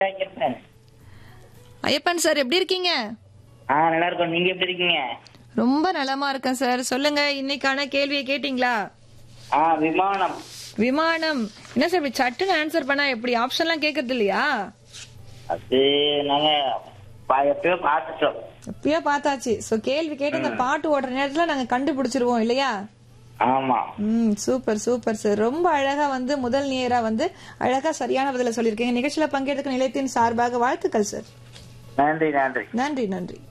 Ayyappan Ayyappan sir எப்படி இருக்கீங்க ஆ நல்லா இருக்கோம் நீங்க எப்படி இருக்கீங்க ரொம்ப நலமா இருக்கேன் சார் சொல்லுங்க இன்னைக்கான கேள்வியை கேட்டிங்களா ஆ விமானம் விமானம் என்ன சார் இப்படி சட்டுன்னு ஆன்சர் பண்ணா எப்படி ஆப்ஷன்லாம் கேட்கறது இல்லையா அது நாங்க பா- எப்பயோ பார்த்துட்டோம் எப்பயோ பார்த்தாச்சு சோ கேள்வி கேட்டு அந்த பாட்டு ஓடுற நேரத்துல நாங்க கண்டுபிடிச்சிருவோம் இல்லையா ஆமா ம் சூப்பர் சூப்பர் சார் ரொம்ப அழகா வந்து முதல் நேரா வந்து அழகா சரியான பதில சொல்லியிருக்கீங்க நிகழ்ச்சியில பங்கேற்க நிலையத்தின் சார்பாக வாழ்த்துக்கள் சார் நன்றி நன்றி நன்றி நன்றி